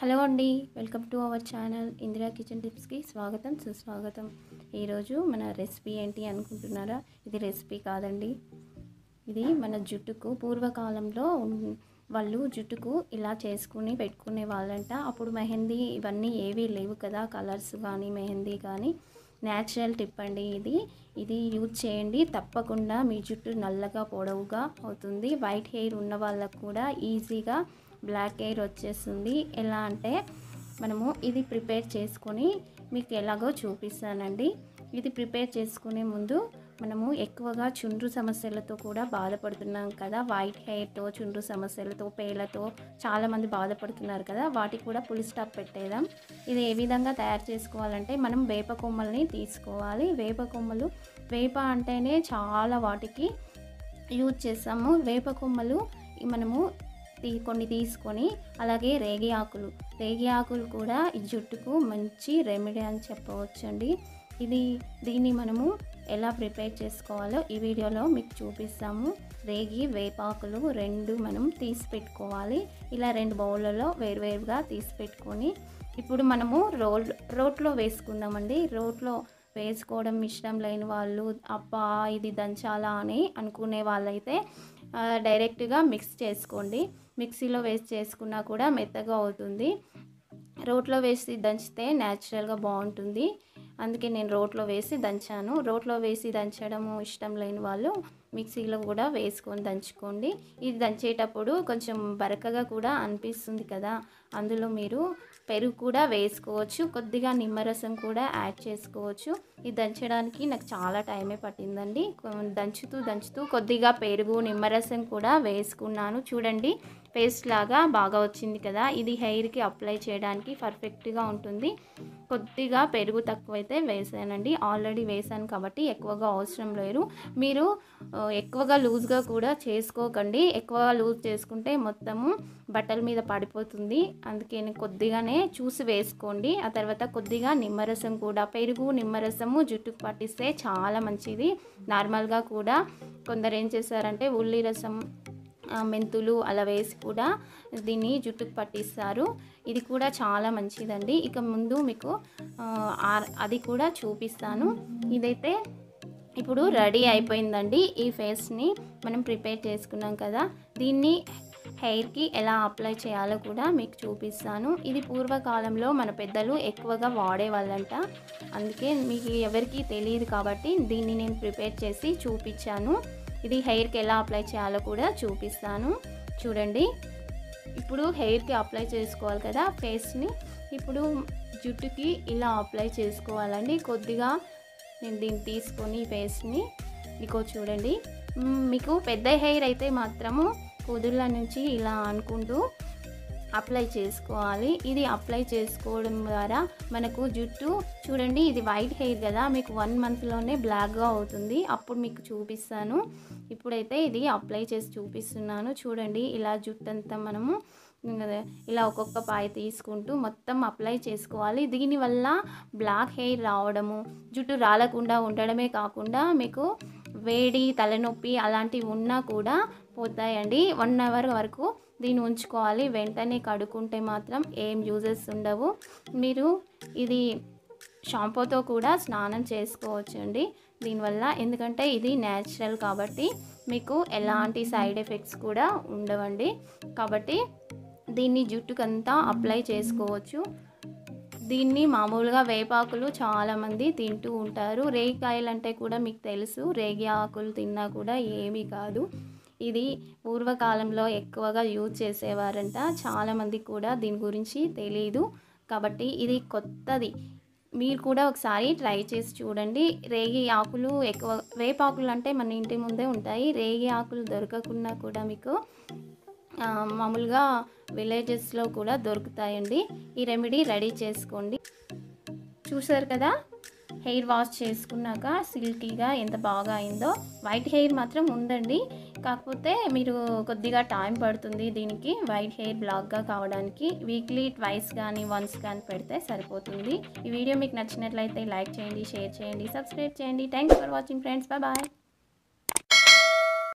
hello అండి welcome to our channel Indira kitchen టిప్స్కి స్వాగతం సుస్వాగతం ఈరోజు మన రెసిపీ ఏంటి అనుకుంటున్నారా ఇది రెసిపీ కాదండి ఇది మన జుట్టుకు పూర్వకాలంలో ఉన్- వాళ్ళు జుట్టుకు ఇలా చేసుకుని పెట్టుకునే వాళ్ళంట అప్పుడు మెహందీ ఇవన్నీ ఏవీ లేవు కదా కలర్స్ కానీ మెహందీ కానీ న్యాచురల్ టిప్ అండి ఇది ఇది యూజ్ చేయండి తప్పకుండా మీ జుట్టు నల్లగా పొడవుగా అవుతుంది వైట్ హెయిర్ ఉన్న వాళ్ళకు కూడా ఈజీగా బ్లాక్ హెయిర్ వచ్చేస్తుంది ఎలా అంటే మనము ఇది ప్రిపేర్ చేసుకొని మీకు ఎలాగో చూపిస్తానండి ఇది ప్రిపేర్ చేసుకునే ముందు మనము ఎక్కువగా చుండ్రు సమస్యలతో కూడా బాధపడుతున్నాం కదా వైట్ హెయిర్తో చుండ్రు సమస్యలతో పేలతో చాలామంది బాధపడుతున్నారు కదా వాటికి కూడా పులి స్టాప్ పెట్టేదాం ఇది ఏ విధంగా తయారు చేసుకోవాలంటే మనం వేప కొమ్మల్ని తీసుకోవాలి వేప కొమ్మలు వేప అంటేనే చాలా వాటికి యూజ్ చేస్తాము వేప కొమ్మలు ఈ మనము తీ- కొన్ని తీసుకొని అలాగే రేగి ఆకులు రేగి ఆకులు కూడా ఈ జుట్టుకు మంచి రెమెడీ అని చెప్పవచ్చండి ఇది దీన్ని మనము ఎలా ప్రిపేర్ చేసుకోవాలో ఈ వీడియోలో మీకు చూపిస్తాము రేగి వేపాకులు రెండు మనం తీసి పెట్టుకోవాలి ఇలా రెండు బౌళ్ళలో వేరువేరుగా తీసి పెట్టుకొని ఇప్పుడు మనము రోల్ రోట్లో వేసుకుందామండి రోట్లో వేసుకోవడం ఇష్టం లేని వాళ్ళు అబ్బా ఇది దంచాలా అని అనుకునే వాళ్ళైతే ఆ, డైరెక్ట్గా మిక్స్ చేసుకోండి మిక్సీలో వేసి చేసుకున్నా కూడా మెత్తగా అవుతుంది రోట్లో వేసి దంచితే న్యాచురల్గా బాగుంటుంది అందుకే నేను రోట్లో వేసి దంచాను రోట్లో వేసి దంచడం ఇష్టం లేని వాళ్ళు మిక్సీలో కూడా వేసుకొని దంచుకోండి ఇది దంచేటప్పుడు కొంచెం బరకగా కూడా అనిపిస్తుంది కదా అందులో మీరు పెరుగు కూడా వేసుకోవచ్చు కొద్దిగా నిమ్మరసం కూడా యాడ్ చేసుకోవచ్చు ఇది దంచడానికి నాకు చాలా టైమే పట్టిందండి కొ- దంచుతూ దంచుతూ కొద్దిగా పెరుగు నిమ్మరసం కూడా వేసుకున్నాను చూడండి పేస్ట్ లాగా బాగా వచ్చింది కదా ఇది హెయిర్కి అప్లై చేయడానికి పర్ఫెక్ట్గా ఉంటుంది కొద్దిగా పెరుగు తక్కువైతే వేసానండి ఆల్రెడీ వేసాను కాబట్టి ఎక్కువగా అవసరం లేదు మీరు ఆ, ఎక్కువగా లూజ్గా కూడా చేసుకోకండి ఎక్కువగా లూజ్ చేసుకుంటే మొత్తము బట్టల మీద పడిపోతుంది అందుకే నేను కొద్దిగానే చూసి వేసుకోండి ఆ తర్వాత కొద్దిగా నిమ్మరసం కూడా పెరుగు నిమ్మరసము జుట్టుకు పట్టిస్తే చాలా మంచిది నార్మల్గా కూడా కొందరు ఏం చేస్తారంటే ఉల్లి రసం ఆ, మెంతులు అలా వేసి కూడా దీన్ని జుట్టుకు పట్టిస్తారు ఇది కూడా చాలా మంచిదండి ఇక ముందు మీకు ఆ, ఆ- అది కూడా చూపిస్తాను ఇదైతే ఇప్పుడు రెడీ అయిపోయిందండి ఈ ఫేస్ని మనం ప్రిపేర్ చేసుకున్నాం కదా దీన్ని హెయిర్కి ఎలా అప్లై చేయాలో కూడా మీకు చూపిస్తాను ఇది పూర్వకాలంలో మన పెద్దలు ఎక్కువగా వాడేవాళ్ళంట అందుకే మీకు ఎవరికి తెలియదు కాబట్టి దీన్ని నేను ప్రిపేర్ చేసి చూపించాను ఇది హెయిర్కి ఎలా అప్లై చేయాలో కూడా చూపిస్తాను చూడండి ఇప్పుడు హెయిర్కి అప్లై చేసుకోవాలి కదా ఫేస్ని ఇప్పుడు జుట్టుకి ఇలా అప్లై చేసుకోవాలండి కొద్దిగా నేను దీన్ని తీసుకొని ఫేస్ని మీకు చూడండి మ్, మీకు పెద్ద హెయిర్ అయితే మాత్రము కుదుర్ల నుంచి ఇలా అనుకుంటూ అప్లై చేసుకోవాలి ఇది అప్లై చేసుకోవడం ద్వారా మనకు జుట్టు చూడండి ఇది వైట్ హెయిర్ కదా మీకు వన్ మంత్లోనే బ్లాక్గా అవుతుంది అప్పుడు మీకు చూపిస్తాను ఇప్పుడైతే ఇది అప్లై చేసి చూపిస్తున్నాను చూడండి ఇలా జుట్టు అంతా మనము ఇలా ఒక్కొక్క పాయ తీసుకుంటూ మొత్తం అప్లై చేసుకోవాలి దీనివల్ల బ్లాక్ హెయిర్ రావడము జుట్టు రాలకుండా ఉండడమే కాకుండా మీకు వేడి తలనొప్పి అలాంటివి ఉన్నా కూడా పోతాయండి వన్ అవర్ వరకు దీన్ని ఉంచుకోవాలి వెంటనే కడుక్కుంటే మాత్రం ఏం యూజెస్ ఉండవు మీరు ఇది షాంపూతో కూడా స్నానం చేసుకోవచ్చు అండి దీనివల్ల ఎందుకంటే ఇది న్యాచురల్ కాబట్టి మీకు ఎలాంటి సైడ్ ఎఫెక్ట్స్ కూడా ఉండవండి కాబట్టి దీన్ని జుట్టుకంతా అప్లై చేసుకోవచ్చు దీన్ని మామూలుగా వేపాకులు చాలామంది తింటూ ఉంటారు రేగికాయలు అంటే కూడా మీకు తెలుసు రేగి ఆకులు తిన్నా కూడా ఏమీ కాదు ఇది పూర్వకాలంలో ఎక్కువగా యూజ్ చేసేవారంట చాలామంది కూడా దీని గురించి తెలియదు కాబట్టి ఇది కొత్తది మీరు కూడా ఒకసారి ట్రై చేసి చూడండి రేగి ఆకులు ఎక్కువ వేపాకులు అంటే మన ఇంటి ముందే ఉంటాయి రేగి ఆకులు దొరకకుండా కూడా మీకు ఆ, మామూలుగా విలేజెస్లో కూడా దొరుకుతాయండి ఈ రెమెడీ రెడీ చేసుకోండి చూసారు కదా హెయిర్ వాష్ చేసుకున్నాక సిల్కీగా ఎంత బాగా అయిందో వైట్ హెయిర్ మాత్రం ఉందండి కాకపోతే మీరు కొద్దిగా టైం పడుతుంది దీనికి వైట్ హెయిర్ బ్లాక్గా కావడానికి వీక్లీ ట్వైస్ కానీ వన్స్ కానీ పెడితే సరిపోతుంది ఈ వీడియో మీకు నచ్చినట్లయితే లైక్ చేయండి షేర్ చేయండి సబ్స్క్రైబ్ చేయండి thanks for watching friends bye bye